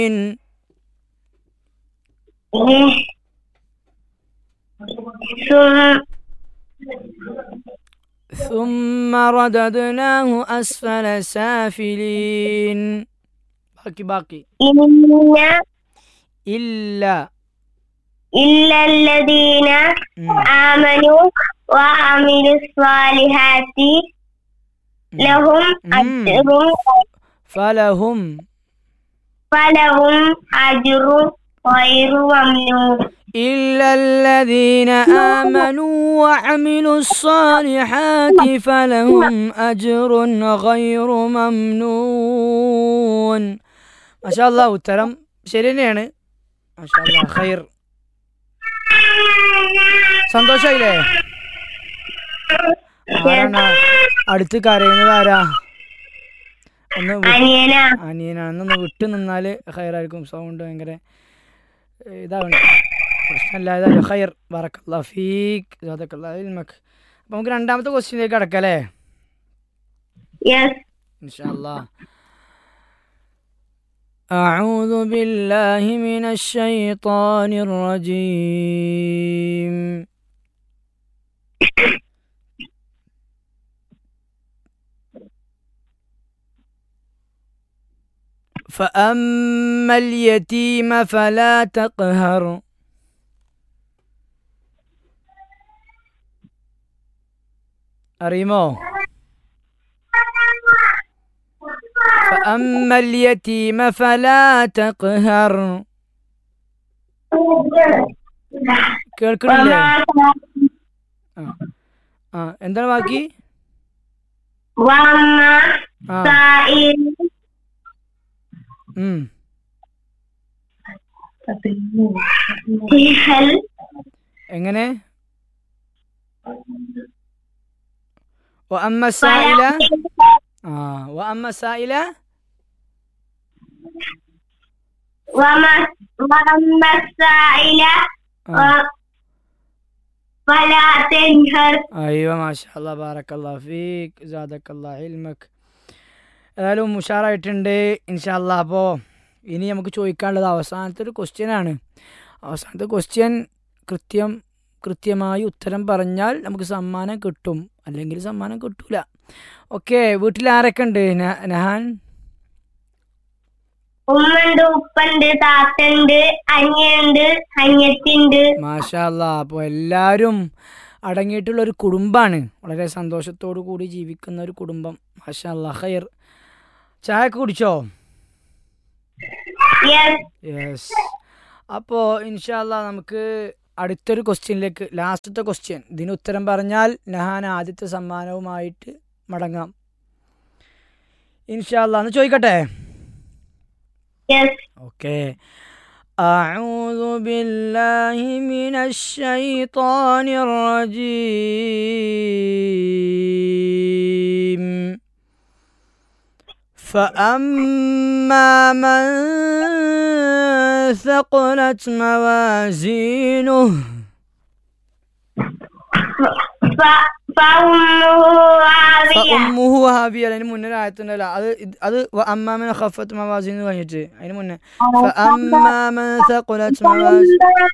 ثم ثم رددناه أسفل سافلين باقي باقي إن إلا إلا الذين مم. آمنوا وعملوا الصالحات لهم مم. أجر فلهم فلهم أجر غير ممنون إلا الذين آمنوا وعملوا الصالحات فلهم أجر غير ممنون ما شاء الله ഉത്തരം ശരി തന്നെയാണ് മാഷാ അല്ലാ, ഖൈർ സന്തോഷായില്ലേ ആരാണ് അടുത്ത് കരയുന്നത് ആരാ ഒന്ന് വി- അനിയന അനിയനാണ് ഒന്ന് വിട്ടു നിന്നാല് ഖൈറായിരിക്കും സൗണ്ട് ഭയങ്കര ഏഹ്, ഇതാവണ്ട പ്രശ്നമില്ലാതെ ഖൈർ ബറക്കല്ലാ ഫീക്ക് ജാദക്കല്ലാ ഇൽമക്ക് അപ്പോൾ നമുക്ക് രണ്ടാമത്തെ ക്വസ്റ്റ്യനിലേക്ക് കടക്കാം അല്ലേ യെസ് ഇൻഷാല്ലാ أعوذ بالله من الشيطان الرجيم فأما اليتيم فلا تقهر അറിയുമോ فأما اليتيم فلا تقهر കേൾക്കണില്ലേ ആ ആ എന്താണ് ബാക്കി وأما ആ سائل ഉം هل എങ്ങനെ وأما السائلة آه وأما السائلة وما وأما السائل آه. فلا تنهر أيوة ما شاء الله بارك الله فيك زادك الله علمك ഏതായാലും ഉഷാറായിട്ടുണ്ട് ഇൻഷാല്ല അപ്പോൾ ഇനി നമുക്ക് ചോദിക്കാനുള്ളത് അവസാനത്തെ ഒരു ക്വസ്റ്റ്യൻ ആണ് അവസാനത്തെ ക്വസ്റ്റ്യൻ കൃത്യം കൃത്യമായി ഉത്തരം പറഞ്ഞാൽ നമുക്ക് സമ്മാനം കിട്ടും അല്ലെങ്കിൽ സമ്മാനം കിട്ടൂല ഓക്കെ വീട്ടിൽ ആരൊക്കെ ഉണ്ട് ന- നഹാൻ ഉമ്മണ്ട് ഉപ്പണ്ട് താത്തണ്ട് അനിയുണ്ട് അനിയത്തിണ്ട് മാഷാല്ല അപ്പോൾ എല്ലാവരും അടങ്ങിയിട്ടുള്ള ഒരു കുടുംബമാണ് വളരെ സന്തോഷത്തോടു കൂടി ജീവിക്കുന്ന ഒരു കുടുംബം മാഷാല്ല ഖൈർ ചായ ഒക്കെ കുടിച്ചോ യെസ് യെസ് അപ്പോൾ ഇൻഷാല്ല നമുക്ക് അടുത്തൊരു ക്വസ്റ്റ്യനിലേക്ക് ലാസ്റ്റത്തെ ക്വസ്റ്റ്യൻ ഇതിന് ഉത്തരം പറഞ്ഞാൽ നഹാൻ ആദ്യത്തെ സമ്മാനവുമായിട്ട് മടങ്ങാം ഇൻഷാല്ല എന്ന് ചോദിക്കട്ടെ യെസ് اوكي اعوذ بالله من الشيطان الرجيم فاما من ثقلت موازينه فأمه عافية فأمه هاوية അതിന് മുന്നേ ഒരു ആയത്തുണ്ടല്ലോ അത് ഇത് അത് അമ്മാമൻ ഖഫത്ത് മവാസിന്ന് കഴിഞ്ഞിട്ട് അതിന് മുന്നേ فأما من ثقلت موازينه